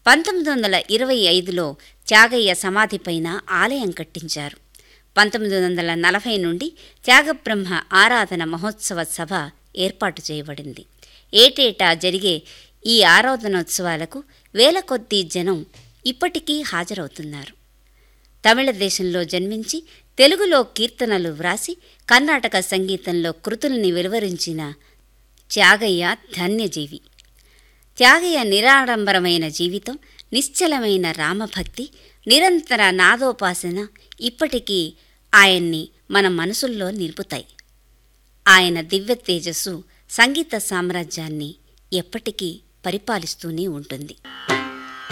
పంతొమ్మిది వందల ఇరవై ఐదులో త్యాగయ్య సమాధిపైన ఆలయం కట్టించారు పంతొమ్మిది వందల నలభై నుండి త్యాగబ్రహ్మ ఆరాధన మహోత్సవ సభ ఏర్పాటు చేయబడింది ఏటేటా జరిగే ఈ ఆరాధనోత్సవాలకు వేల కొద్దీ జనం ఇప్పటికీ హాజరవుతున్నారు తమిళ దేశంలో జన్మించి తెలుగులో కీర్తనలు వ్రాసి కర్ణాటక సంగీతంలో కృతుల్ని వెలువరించిన త్యాగయ్య ధన్యజీవి త్యాగయ్య నిరాడంబరమైన జీవితం నిశ్చలమైన రామభక్తి నిరంతర నాదోపాసన ఇప్పటికీ ఆయన్ని మన మనసుల్లో నిలుపుతాయి ఆయన దివ్య తేజస్సు సంగీత సామ్రాజ్యాన్ని ఎప్పటికీ పరిపాలిస్తూనే ఉంటుంది